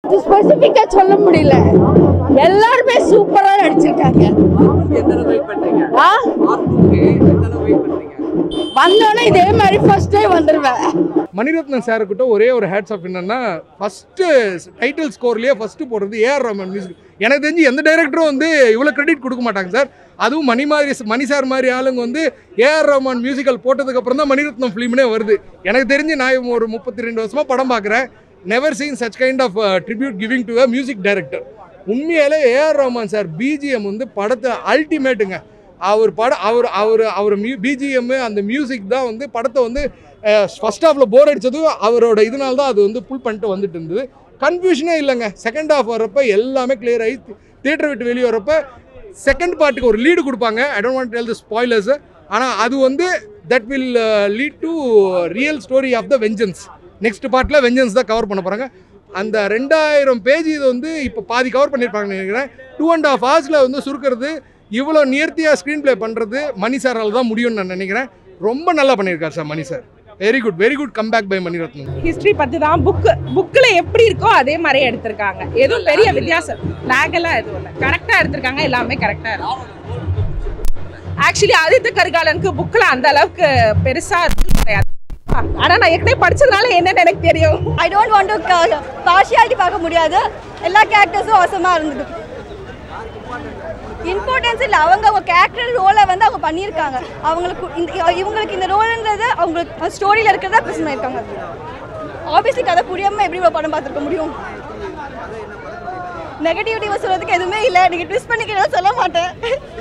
ஸ்பெசிஃபிக்கா சொல்ல முடியல எல்லாருமே சூப்பரா நடிச்சிருக்காங்க எத்தனை வெயிட் பண்றீங்க ஆ ஆர்டூக்கு எத்தனை வெயிட் பண்றீங்க வந்தோடனே இதே மாதிரி ஃபர்ஸ்ட் டே வந்துருவேன் மணிரத்னம் சாருக்கிட்ட ஒரே ஒரு ஹேட்ஸ் ஆஃப் என்னன்னா ஃபர்ஸ்ட் டைட்டில் ஸ்கோர்லயே ஃபர்ஸ்ட் போடுறது ஏஆர் ரஹ்மான் மியூசிக் எனக்கு தெரிஞ்சு எந்த டைரக்டரும் வந்து இவ்வளோ கிரெடிட் கொடுக்க மாட்டாங்க சார் அதுவும் மணி மாதிரி மணி சார் மாதிரி ஆளுங்க வந்து ஏஆர் ரஹ்மான் மியூசிக்கல் போட்டதுக்கு அப்புறம் தான் மணிரத்னம் ஃபிலிம்னே வருது எனக்கு தெரிஞ்சு நான் ஒரு முப்பத்தி ரெண்டு வருஷமா படம் பார்க்குறேன் never seen such kind of tribute giving to a music director உண்மையாலே ஏஆர் ரஹ்மான் சார் பிஜிஎம் வந்து படத்தை அல்டிமேட்டுங்க அவர் படம் அவர் அவர் அவர் மியூ பிஜிஎம் அந்த மியூசிக் தான் வந்து படத்தை வந்து ஃபர்ஸ்ட் ஹாஃபில் போர் அடிச்சதும் அவரோட இதனால தான் அது வந்து புல் பண்ணிட்டு வந்துட்டு இருந்தது கன்ஃபியூஷனே இல்லைங்க செகண்ட் ஹாஃப் வரப்ப எல்லாமே கிளியர் ஆகி தியேட்டர் விட்டு வெளியே வரப்ப செகண்ட் பார்ட்டுக்கு ஒரு லீடு கொடுப்பாங்க I don't want tell the spoilers ஆனால் அது வந்து that will lead to real story of the vengeance next பார்ட்டில் வெஞ்சன்ஸ் தான் கவர் பண்ண போகிறாங்க அந்த ரெண்டாயிரம் பேஜ் இது வந்து இப்போ பாதி கவர் பண்ணியிருப்பாங்கன்னு நினைக்கிறேன் டூ அண்ட் ஹாஃப் ஹவர்ஸில் வந்து சுருக்கிறது இவ்வளோ நேர்த்தியாக ஸ்க்ரீன் ப்ளே பண்ணுறது மணி சாரால் தான் முடியும்னு நான் நினைக்கிறேன் ரொம்ப நல்லா பண்ணியிருக்காரு sir money sir very good very good comeback by Mani Ratnam history பத்தி தான் புக்கு புக்கில் எப்படி இருக்கோ அதே மாதிரி எடுத்திருக்காங்க எதுவும் பெரிய வித்தியாசம் லேக் எல்லாம் எதுவும் இல்லை கரெக்டாக எடுத்திருக்காங்க எல்லாமே கரெக்டாக இருக்கு ஆக்சுவலி ஆதித்த கரிகாலனுக்கு புக்கில் அந்த அளவுக்கு பெருசா இருக்கு கிடையாது ஆனா நான் ஏற்கனவே படிச்சதுனால என்னன்னு எனக்கு தெரியும் I don't want to partiality பார்க்க முடியாது எல்லா கேரக்டர்ஸும் அவசரமாக இருந்தது இம்பார்ட்டன்ஸ் இல்லை அவங்க அவங்க கேரக்டர் ரோலை வந்து அவங்க பண்ணியிருக்காங்க அவங்களுக்கு இந்த இவங்களுக்கு இந்த ரோல்ன்றது அவங்களுக்கு ஸ்டோரியில் இருக்கிறதா ப்ரெசென்ட் பண்ணியிருக்காங்க ஆப்வியஸ்லி கதை புரியாமல் எப்படி இவ்வளோ படம் பார்த்துருக்க முடியும் நெகட்டிவிட்டி சொல்றதுக்கு எதுவுமே இல்லை நீங்கள் ட்விஸ்ட் பண்ணிக்கிறத சொல்ல மாட்டேன்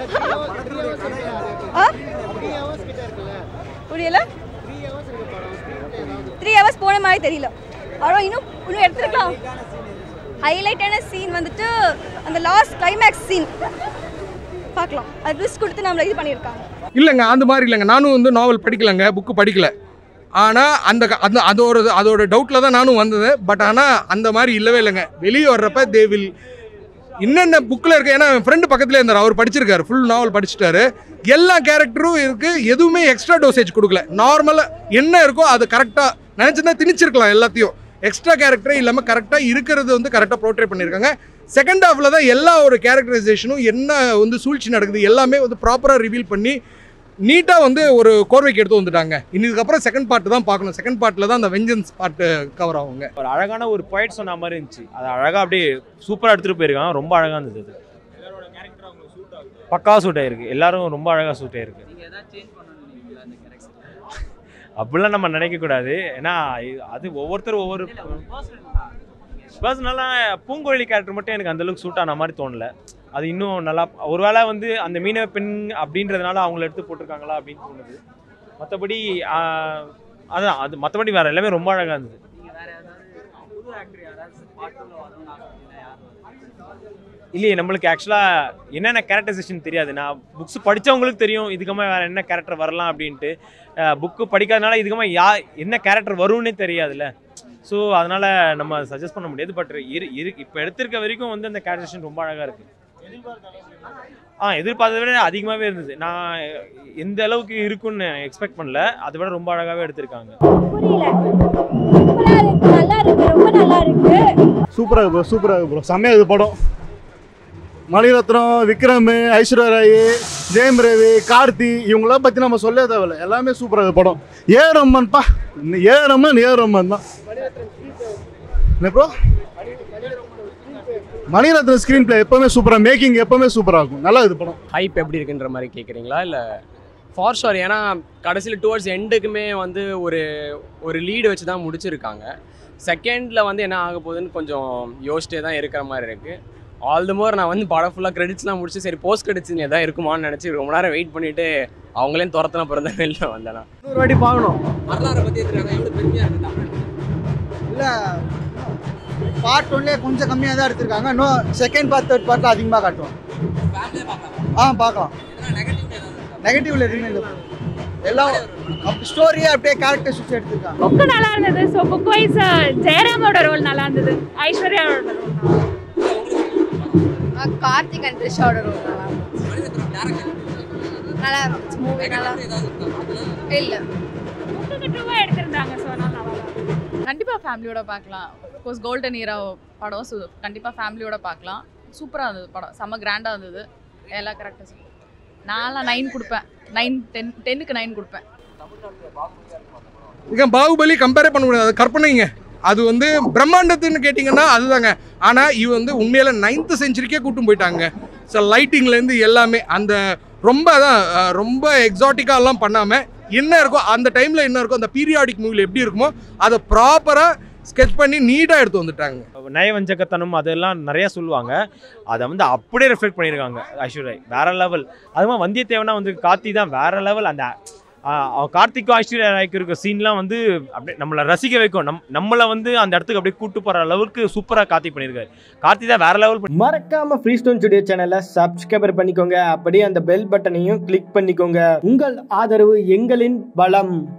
ஆ புரியல த்ரீ ஹவர்ஸ் போன மாதிரி தெரியல ஆனால் இன்னும் இன்னும் எடுத்துருக்கலாம் ஹைலைட்டான சீன் வந்துட்டு அந்த லாஸ்ட் கிளைமேக்ஸ் சீன் பார்க்கலாம் அது ரிஸ்க் கொடுத்து நம்மளை இது பண்ணியிருக்காங்க இல்லைங்க அந்த மாதிரி இல்லைங்க நானும் வந்து நாவல் படிக்கலைங்க புக்கு படிக்கல ஆனால் அந்த க- அந்த அதோட அதோட டவுட்டில் தான் நானும் வந்தது பட் ஆனால் அந்த மாதிரி இல்லவே இல்லைங்க வெளியே வர்றப்ப தே வில் என்னென்ன புக்கில் இருக்க ஏன்னா என் ஃப்ரெண்டு பக்கத்துலேயே இருந்தார் அவர் படிச்சிருக்காரு ஃபுல் நாவல் படிச்சிட்டாரு எல்லா கேரக்டரும் இருக்குது எதுவுமே எக்ஸ்ட்ரா டோசேஜ் கொடுக்கல நார்மலாக என்ன இருக்கோ அது கரெக்டாக நினச்சிருந்தா திணிச்சிருக்கலாம் எல்லாத்தையும் எக்ஸ்ட்ரா கேரக்டரே இல்லாமல் கரெக்டாக இருக்கிறது வந்து கரெக்டாக ப்ரோட்ரேட் பண்ணியிருக்காங்க செகண்ட் ஹாஃபில் தான் எல்லா ஒரு கேரக்டரைசேஷனும் என்ன வந்து சூழ்ச்சி நடக்குது எல்லாமே வந்து ப்ராப்பராக ரிவீல் பண்ணி நீட்டாக வந்து ஒரு கோர்வைக்கு எடுத்து வந்துட்டாங்க இதுக்கப்புறம் செகண்ட் பார்ட் தான் பார்க்கணும் செகண்ட் பார்ட்டில் தான் அந்த வெஞ்சன்ஸ் பார்ட் கவர் ஆகுங்க ஒரு அழகான ஒரு பாயிண்ட் சொன்ன மாதிரி இருந்துச்சு அது அழகாக அப்படியே சூப்பராக எடுத்துகிட்டு போயிருக்காங்க ரொம்ப அழகாக இருந்தது அது பக்கா சூட் ஆயிருக்கு எல்லாரும் ரொம்ப அழகாக சூட் ஆயிருக்கு நீங்க ஏதாவது சேஞ்ச் பண்ணணும்னு அந்த கேரக்டர் அப்படிலாம் நம்ம நினைக்கக்கூடாது ஏன்னா இது- அது ஒவ்வொருத்தரும் ஒவ்வொரு பர்சனலாக பூங்கோழி கேரக்டர் மட்டும் எனக்கு அந்த அளவுக்கு சூட் ஆன மாதிரி தோணல அது இன்னும் நல்லா ஒருவேளை வந்து அந்த மீனவ பெண் அப்படின்றதுனால அவங்கள எடுத்து போட்டிருக்காங்களா அப்படின்னு தோணுது மற்றபடி அதான் அது மற்றபடி வேற எல்லாமே ரொம்ப அழகாக இருந்தது நீங்க வேற ஏதாவது புது ஆக்டர் யாராவது பார்ட் டூல வரணும்னு ஆசைப்பட்டீங்களா யார் இல்லையே நம்மளுக்கு ஆக்சுவலாக என்னென்ன கேரக்டரைசேஷன் தெரியாது நான் புக்ஸ் படித்தவங்களுக்கு தெரியும் இதுக்கமாக வேறு என்ன கேரக்டர் வரலாம் அப்படின்ட்டு புக்கு படிக்காதனால இதுக்கமாக யா என்ன கேரக்டர் வரும்னே தெரியாதுல்ல ஸோ அதனால் நம்ம சஜஸ்ட் பண்ண முடியாது பட் இரு இரு இப்போ எடுத்திருக்க வரைக்கும் வந்து அந்த கேரக்டரேஷன் ரொம்ப அழகாக இருக்குது ஆ எதிர்பார்த்ததை விட அதிகமாகவே இருந்தது நான் எந்த அளவுக்கு இருக்குன்னு எக்ஸ்பெக்ட் பண்ணல அதை விட ரொம்ப அழகாகவே எடுத்திருக்காங்க புரியல சூப்பராக இருக்கு நல்லா இருக்கு ரொம்ப நல்லா இருக்கு சூப்பராக இருக்கு ப்ரோ சூப்பராக இருக்கு ப்ரோ செம்மையாக இது படம் மணிரத்னம் விக்ரம் ஐஸ்வர்யா ராய் ஜெயம் ரவி கார்த்தி இவங்களாம் பற்றி நம்ம சொல்ல தேவையில்ல எல்லாமே சூப்பராக இருக்கு படம் ஏ ரம்மன்பா ஏ ரம்மன் ஏ ரம்மன் தான் என்ன ப்ரோ மணிரத்னம் ஸ்க்ரீன் பிளே எப்பவுமே சூப்பராக மேக்கிங் எப்பவுமே சூப்பராக இருக்கும் நல்லா இது படம் ஹைப் எப்படி இருக்குன்ற மாதிரி கேட்குறீங்களா இல்லை ஃபார் ஷோர் ஏன்னா கடைசியில் டுவர்ட்ஸ் எண்டுக்குமே வந்து ஒரு ஒரு லீடு வச்சு தான் முடிச்சிருக்காங்க செகண்டில் வந்து என்ன ஆக போகுதுன்னு கொஞ்சம் யோசிச்சிட்டே தான் இருக்கிற மாதிரி இருக்குது ஆல் த மோர் நான் வந்து படம் ஃபுல்லாக கிரெடிட்ஸ்லாம் முடிச்சு சரி போஸ்ட் கிரெடிட்ஸ் எதாவது இருக்குமான்னு நினச்சி ரொம்ப நேரம் வெயிட் பண்ணிவிட்டு அவங்களையும் துரத்தின பிறந்த வெளில வந்தேன் நான். ஒரு வாட்டி பார்க்கணும் வரலாறு பத்தி எடுத்துருக்காங்க எவ்வளவு பெருமையா இருக்கு தமிழ் இல்லை பார்ட் ஒன்லேயே கொஞ்சம் கம்மியாக தான் எடுத்திருக்காங்க இன்னும் செகண்ட் பார்ட் தேர்ட் பார்ட்டில் அதிகமாக காட்டுவோம் ஃபேமிலியா பார்க்கலாம் ஆ பார்க்கலாம் எதனா நெகட்டிவ் ஏதாவது இருக்கா? நெகட்டிவ்ல எதுவுமே இல்லை எல்லாம் ஸ்டோரியே அப்படியே கேரக்டர்ஸ் வச்சு எடுத்திருக்காங்க புக்கு நல்லா இருந்தது ஸோ புக் வைஸ் ஜெயராமோட ரோல் நல்லா இருந்தது ஐஸ்வர்யாவோட ரோல் கார்த்திக் அண்ட் த்ரிஷாவோட ரோல் நல்லா இருந்துச்சு மணிரத்னம் டேரக்டர் நல்லா இருந்துச்சு மூவி நல்லா ஏதாவது இருக்கா அதுல இல்லை புக்குக்கு ட்ரூவாக எடுத்திருந்தாங்க ஸோ நல்லா கண்டிப்பாக ஃபேமிலியோட பார்க்கலாம் கோர்ஸ் கோல்டன் ஈரா படம் ஸோ கண்டிப்பாக ஃபேமிலியோட பார்க்கலாம் சூப்பராக இருந்தது படம் செம்ம கிராண்டாக இருந்தது எல்லா கரெக்டாக நான்லாம் நைன் கொடுப்பேன் நைன் டென் டென்னுக்கு நைன் கொடுப்பேன் இங்க பாகுபலி கம்பேரே பண்ண முடியாது அது கற்பனைங்க அது வந்து பிரம்மாண்டத்துன்னு கேட்டிங்கன்னா அதுதாங்க ஆனால் இவ வந்து உண்மையில நைன்த் செஞ்சுரிக்கே கூட்டும் போயிட்டாங்க ஸோ லைட்டிங்லேருந்து எல்லாமே அந்த ரொம்ப அதான் அஹ், ரொம்ப எக்ஸாட்டிக்காலாம் பண்ணாமல் என்ன இருக்கோ அந்த டைமில் என்ன இருக்கோ அந்த பீரியாடிக் மூவியில் எப்படி இருக்குமோ அதை ப்ராப்பராக ஸ்கெச் பண்ணி நீட்டாக எடுத்து வந்துட்டாங்க நயவஞ்சகத்தனம் அதெல்லாம் நிறைய சொல்லுவாங்க அதை வந்து அப்படியே ரிஃப்ளெக்ட் பண்ணியிருக்காங்க ஐஸ்வர்யா வேற லெவல் அதுவும் வந்தியத்தேவனா வந்து கார்த்தி தான் வேற லெவல் அந்த ஆஹ், அவன் கார்த்திக்கும் ஐஸ்வர்யா ராய்க்கு இருக்க சீன்லாம் வந்து அப்படியே நம்மளை ரசிக்க வைக்கும் நம் நம்மளை வந்து அந்த இடத்துக்கு அப்படியே கூட்டு போகிற அளவுக்கு சூப்பராக கார்த்தி பண்ணியிருக்காரு கார்த்தி தான் வேற லெவல் மறக்காம ஃப்ரீ ஸ்டோன் ஸ்டுடியோ சேனலை சப்ஸ்கிரைபர் பண்ணிக்கோங்க அப்படியே அந்த பெல் பட்டனையும் கிளிக் பண்ணிக்கோங்க உங்கள் ஆதரவு எங்களின் பலம்